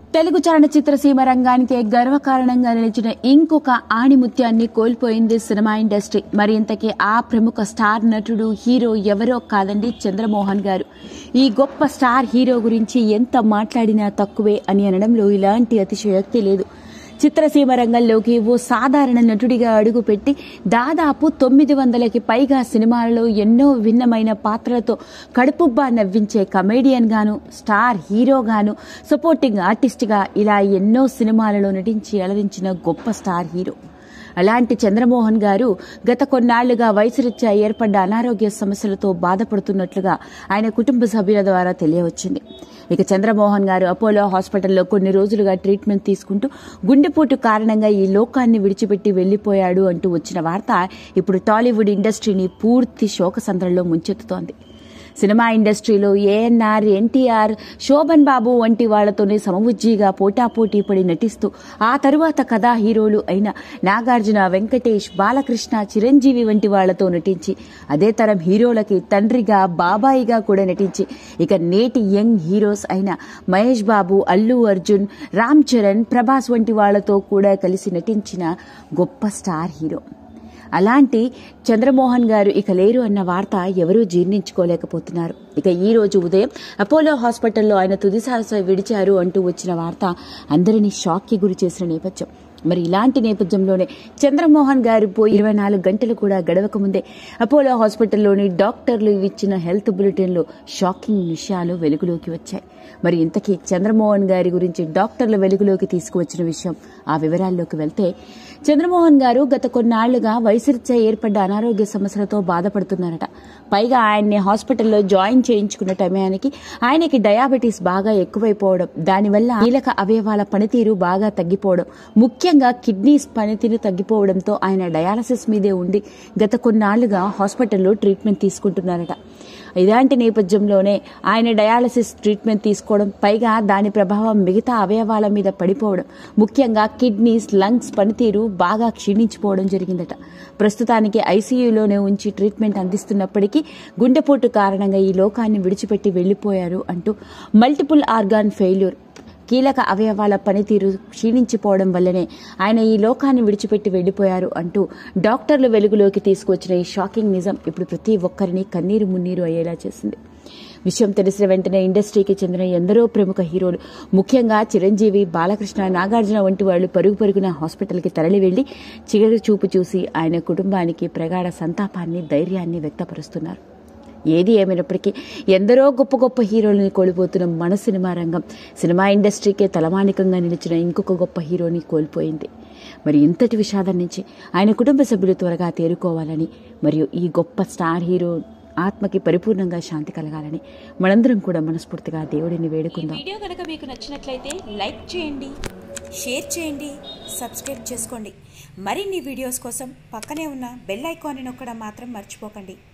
తెలుగు చలనచిత్ర సీమ రంగానికి గర్వకారణంగా నిలిచిన ఇంకొక ఆణిముత్యాన్ని కోల్పోయింది సినిమా ఇండస్ట్రీ మరి ఇంతకీ ఆ ప్రముఖ స్టార్ నటుడు హీరో ఎవరో కాదండి చంద్రమోహన్ గారు ఈ గొప్ప స్టార్ హీరో గురించి ఎంత మాట్లాడినా తక్కువే అని అనడంలో ఇలాంటి అతిశయోక్తి లేదు చిత్రసీమ రంగంలోకి ఓ సాధారణ నటుడిగా అడుగుపెట్టి దాదాపు తొమ్మిది వందలకి పైగా సినిమాలలో ఎన్నో భిన్నమైన పాత్రలతో కడుపుబ్బా నవ్వించే కమేడియన్ గాను స్టార్ హీరోగాను సపోర్టింగ్ ఆర్టిస్ట్గా ఇలా ఎన్నో సినిమాలలో నటించి అలరించిన గొప్ప స్టార్ హీరో అలాంటి చంద్రమోహన్ గారు గత కొన్నాళ్లుగా వయసురీత్యా ఏర్పడ్డ అనారోగ్య సమస్యలతో బాధపడుతున్నట్లుగా ఆయన కుటుంబ సభ్యుల ద్వారా తెలియవచ్చింది ఇక చంద్రమోహన్ గారు అపోలో హాస్పిటల్లో కొన్ని రోజులుగా ట్రీట్మెంట్ తీసుకుంటూ గుండెపోటు కారణంగా ఈ లోకాన్ని విడిచిపెట్టి వెళ్లిపోయాడు అంటూ వచ్చిన వార్త ఇప్పుడు టాలీవుడ్ ఇండస్ట్రీని పూర్తి శోకసంద్రంలో ముంచెత్తుతోంది సినిమా ఇండస్ట్రీలో ఏఎన్ఆర్ ఎన్టీఆర్ శోభన్ బాబు వంటి వాళ్లతోనే సమవుజ్జీగా పోటాపోటీ పడి నటిస్తూ ఆ తరువాత కథా హీరోలు అయిన నాగార్జున వెంకటేష్ బాలకృష్ణ చిరంజీవి వంటి వాళ్లతో నటించి అదే తరం హీరోలకి తండ్రిగా బాబాయిగా కూడా నటించి ఇక నేటి యంగ్ హీరోస్ అయిన మహేష్ బాబు అల్లు అర్జున్ రామ్ చరణ్ ప్రభాస్ వంటి వాళ్లతో కూడా కలిసి నటించిన గొప్ప స్టార్ హీరో అలాంటి చంద్రమోహన్ గారు ఇక లేరు అన్న వార్త ఎవరూ జీర్ణించుకోలేకపోతున్నారు ఇక ఈ రోజు ఉదయం అపోలో హాస్పిటల్లో ఆయన తుదిశ్వాస విడిచారు అంటూ వచ్చిన వార్త అందరినీ షాక్కి గురి చేసిన నేపథ్యం మరి ఇలాంటి నేపథ్యంలోనే చంద్రమోహన్ గారు పోయి ఇరవై నాలుగు గంటలు కూడా గడవక ముందే అపోలో హాస్పిటల్లోని డాక్టర్లు ఇచ్చిన హెల్త్ బులెటిన్లో షాకింగ్ విషయాలు వెలుగులోకి వచ్చాయి మరి ఇంతకీ చంద్రమోహన్ గారి గురించి డాక్టర్ల వెలుగులోకి తీసుకువచ్చిన విషయం ఆ వివరాల్లోకి వెళ్తే చంద్రమోహన్ గారు గత కొన్నాళ్లుగా వయసురీత్యా ఏర్పడ్డ అనారోగ్య సమస్యలతో బాధపడుతున్నారట పైగా ఆయన్ని హాస్పిటల్లో జాయిన్ చేయించుకున్న సమయానికి ఆయనకి డయాబెటీస్ బాగా ఎక్కువైపోవడం దానివల్ల కీలక అవయవాల పనితీరు బాగా తగ్గిపోవడం ముఖ్యంగా కిడ్నీస్ పనితీరు తగ్గిపోవడంతో ఆయన డయాలసిస్ మీదే ఉండి గత కొన్నాళ్లుగా హాస్పిటల్లో ట్రీట్మెంట్ తీసుకుంటున్నారట ఇలాంటి నేపథ్యంలోనే ఆయన డయాలసిస్ ట్రీట్మెంట్ తీసుకోవడం పైగా దాని ప్రభావం మిగతా అవయవాల మీద పడిపోవడం ముఖ్యంగా కిడ్నీస్ లంగ్స్ పనితీరు బాగా క్షీణించిపోవడం జరిగిందట ప్రస్తుతానికి ఐసీయూలోనే ఉంచి ట్రీట్మెంట్ అందిస్తున్నప్పటికీ గుండెపోటు కారణంగా ఈ లోకాన్ని విడిచిపెట్టి వెళ్లిపోయారు అంటూ మల్టిపుల్ ఆర్గాన్ ఫెయిల్యూర్ కీలక అవయవాల పనితీరు క్షీణించిపోవడం వల్లనే ఆయన ఈ లోకాన్ని విడిచిపెట్టి వెళ్లిపోయారు అంటూ డాక్టర్లు వెలుగులోకి తీసుకొచ్చిన ఈ షాకింగ్ నిజం ఇప్పుడు ప్రతి ఒక్కరిని కన్నీరు మున్నీరు అయ్యేలా చేసింది విషయం తెలిసిన వెంటనే ఇండస్ట్రీకి చెందిన ఎందరో ప్రముఖ హీరోలు ముఖ్యంగా చిరంజీవి బాలకృష్ణ నాగార్జున వంటి వాళ్ళు పరుగు పరుగున హాస్పిటల్కి తరలి వెళ్లి చివరి చూపు చూసి ఆయన కుటుంబానికి ప్రగాఢ సంతాపాన్ని ధైర్యాన్ని వ్యక్తపరుస్తున్నారు ఏది ఏమైనప్పటికీ ఎందరో గొప్ప గొప్ప హీరోలని కోల్పోతున్న మన సినిమా రంగం సినిమా ఇండస్ట్రీకే తలమానికంగా నిలిచిన ఇంకొక గొప్ప హీరోని కోల్పోయింది మరి ఇంతటి విషాదం నుంచి ఆయన కుటుంబ సభ్యులు త్వరగా తేరుకోవాలని మరియు ఈ గొప్ప స్టార్ హీరో ఆత్మకి పరిపూర్ణంగా శాంతి కలగాలని మనందరం కూడా మనస్ఫూర్తిగా దేవుడిని ఈ వేడుకుందాం వీడియో కనుక మీకు నచ్చినట్లయితే లైక్ చేయండి షేర్ చేయండి సబ్స్క్రైబ్ చేసుకోండి మరిన్ని వీడియోస్ కోసం పక్కనే ఉన్న బెల్ ఐకాన్ని నొక్కడం మాత్రం మర్చిపోకండి